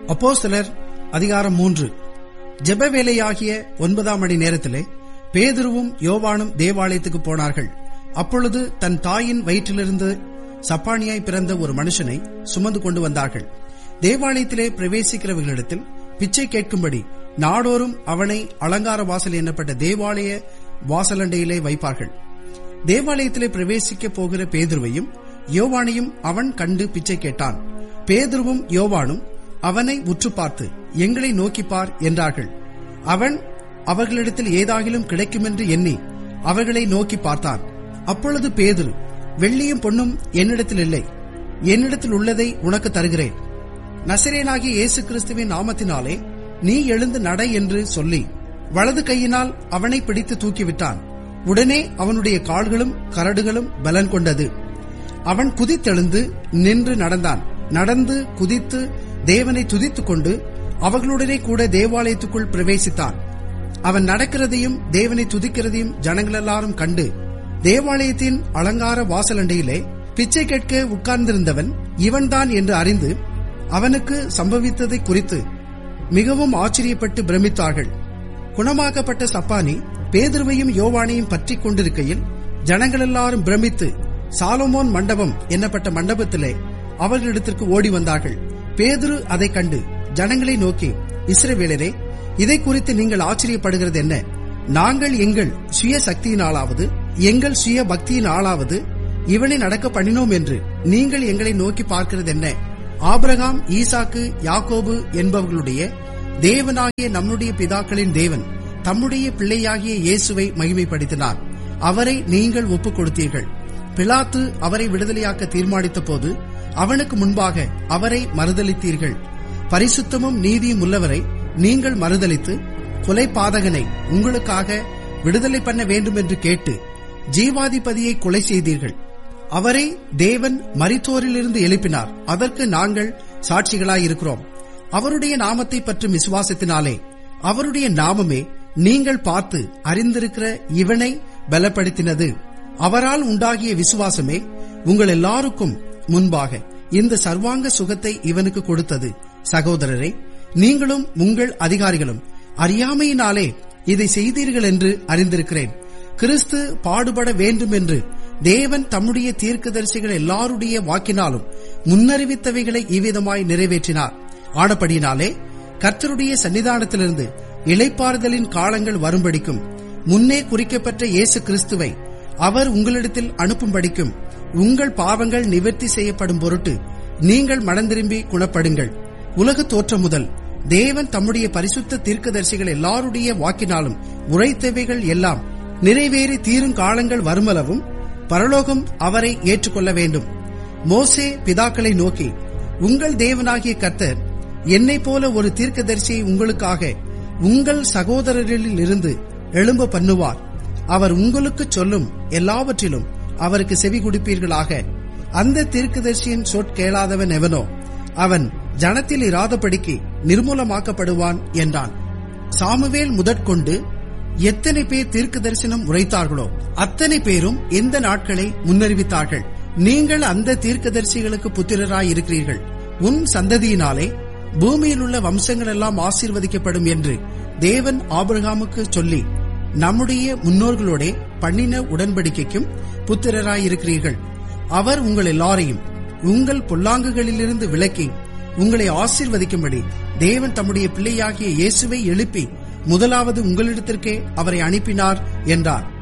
அப்போஸ்தலர் அதிகாரம் மூன்று ஜெப வேலையாகிய ஒன்பதாம் மணி நேரத்திலே பேதுருவும் யோவானும் தேவாலயத்துக்கு போனார்கள் அப்பொழுது தன் தாயின் வயிற்றிலிருந்து சப்பானியாய் பிறந்த ஒரு மனுஷனை சுமந்து கொண்டு வந்தார்கள் தேவாலயத்திலே பிரவேசிக்கிறவர்களிடத்தில் பிச்சை கேட்கும்படி நாடோறும் அவனை அலங்கார வாசல் எண்ணப்பட்ட தேவாலய வாசலண்டையிலே வைப்பார்கள் தேவாலயத்திலே பிரவேசிக்க போகிற பேதுருவையும் யோவானையும் அவன் கண்டு பிச்சை கேட்டான் பேதுருவும் யோவானும் அவனை உற்று பார்த்து எங்களை நோக்கிப்பார் என்றார்கள் அவன் அவர்களிடத்தில் ஏதாகிலும் கிடைக்குமென்று எண்ணி அவர்களை நோக்கி பார்த்தான் அப்பொழுது பேதுரு வெள்ளியும் பொன்னும் என்னிடத்தில் இல்லை என்னிடத்தில் உள்ளதை உனக்கு தருகிறேன் நசரேனாகிய இயேசு கிறிஸ்துவின் நாமத்தினாலே நீ எழுந்து நட என்று சொல்லி வலது கையினால் அவனை பிடித்து தூக்கிவிட்டான் உடனே அவனுடைய கால்களும் கரடுகளும் பலன் கொண்டது அவன் குதித்தெழுந்து நின்று நடந்தான் நடந்து குதித்து தேவனை துதித்துக் கொண்டு அவர்களுடனே கூட தேவாலயத்துக்குள் பிரவேசித்தான் அவன் நடக்கிறதையும் தேவனை துதிக்கிறதையும் ஜனங்கள் எல்லாரும் கண்டு தேவாலயத்தின் அலங்கார வாசலண்டையிலே பிச்சை கேட்க உட்கார்ந்திருந்தவன் இவன்தான் என்று அறிந்து அவனுக்கு சம்பவித்ததை குறித்து மிகவும் ஆச்சரியப்பட்டு பிரமித்தார்கள் குணமாக்கப்பட்ட சப்பானி பேதுருவையும் யோவானையும் பற்றி கொண்டிருக்கையில் ஜனங்கள் எல்லாரும் பிரமித்து சாலமோன் மண்டபம் என்னப்பட்ட மண்டபத்திலே அவர்களிடத்திற்கு ஓடி வந்தார்கள் பேதுரு அதை கண்டு ஜனங்களை நோக்கி இஸ்ரவேலரே இதை குறித்து நீங்கள் ஆச்சரியப்படுகிறது என்ன நாங்கள் எங்கள் சுய சக்தியினாலாவது எங்கள் சுய பக்தியினாலாவது இவனை நடக்க பண்ணினோம் என்று நீங்கள் எங்களை நோக்கி பார்க்கிறது என்ன ஆபிரகாம் ஈசாக்கு யாக்கோபு என்பவர்களுடைய தேவனாகிய நம்முடைய பிதாக்களின் தேவன் தம்முடைய பிள்ளையாகிய இயேசுவை மகிமைப்படுத்தினார் அவரை நீங்கள் ஒப்புக் கொடுத்தீர்கள் பிலாத்து அவரை விடுதலையாக்க தீர்மானித்த போது அவனுக்கு முன்பாக அவரை மறுதளித்தீர்கள் பரிசுத்தமும் நீதியும் உள்ளவரை நீங்கள் மறுதளித்து கொலை பாதகனை உங்களுக்காக விடுதலை பண்ண வேண்டும் என்று கேட்டு ஜீவாதிபதியை கொலை செய்தீர்கள் அவரை தேவன் மரித்தோரிலிருந்து எழுப்பினார் அதற்கு நாங்கள் சாட்சிகளாயிருக்கிறோம் அவருடைய நாமத்தை பற்றும் விசுவாசத்தினாலே அவருடைய நாமமே நீங்கள் பார்த்து அறிந்திருக்கிற இவனை பலப்படுத்தினது அவரால் உண்டாகிய விசுவாசமே உங்கள் எல்லாருக்கும் முன்பாக இந்த சர்வாங்க சுகத்தை இவனுக்கு கொடுத்தது சகோதரரே நீங்களும் உங்கள் அதிகாரிகளும் அறியாமையினாலே இதை செய்தீர்கள் என்று அறிந்திருக்கிறேன் கிறிஸ்து பாடுபட வேண்டும் என்று தேவன் தம்முடைய தீர்க்கதரிசிகள் எல்லாருடைய வாக்கினாலும் முன்னறிவித்தவைகளை இவ்விதமாய் நிறைவேற்றினார் ஆனபடியினாலே கர்த்தருடைய சன்னிதானத்திலிருந்து இளைப்பாறுதலின் காலங்கள் வரும்படிக்கும் முன்னே குறிக்கப்பட்ட இயேசு கிறிஸ்துவை அவர் உங்களிடத்தில் அனுப்பும்படிக்கும் உங்கள் பாவங்கள் நிவர்த்தி செய்யப்படும் பொருட்டு நீங்கள் மனந்திரும்பி குணப்படுங்கள் உலக தோற்றம் முதல் தேவன் தம்முடைய பரிசுத்த தீர்க்கதரிசிகள் எல்லாருடைய வாக்கினாலும் உரைத்தவைகள் எல்லாம் நிறைவேறி தீரும் காலங்கள் வருமளவும் பரலோகம் அவரை ஏற்றுக்கொள்ள வேண்டும் மோசே பிதாக்களை நோக்கி உங்கள் தேவனாகிய கர்த்தர் என்னை போல ஒரு தீர்க்கதரிசியை உங்களுக்காக உங்கள் சகோதரரில் இருந்து எழும்ப பண்ணுவார் அவர் உங்களுக்கு சொல்லும் எல்லாவற்றிலும் அவருக்கு செவி கொடுப்பீர்களாக அந்த தீர்க்கதரிசியின் சொற்கேளாதவன் எவனோ அவன் ஜனத்தில் இராதபடிக்கு நிர்மூலமாக்கப்படுவான் என்றான் சாமுவேல் முதற்கொண்டு எத்தனை பேர் தீர்க்க தரிசனம் உரைத்தார்களோ அத்தனை பேரும் இந்த நாட்களை முன்னறிவித்தார்கள் நீங்கள் அந்த தீர்க்கதரிசிகளுக்கு புத்திரராய் இருக்கிறீர்கள் உன் சந்ததியினாலே பூமியில் உள்ள வம்சங்கள் எல்லாம் ஆசீர்வதிக்கப்படும் என்று தேவன் ஆபிரகாமுக்கு சொல்லி நம்முடைய முன்னோர்களோட பண்ணின உடன்படிக்கைக்கும் புத்திரராயிருக்கிறீர்கள் அவர் உங்கள் எல்லாரையும் உங்கள் பொல்லாங்குகளிலிருந்து விலக்கி உங்களை ஆசீர்வதிக்கும்படி தேவன் தம்முடைய பிள்ளையாகிய இயேசுவை எழுப்பி முதலாவது உங்களிடத்திற்கே அவரை அனுப்பினார் என்றார்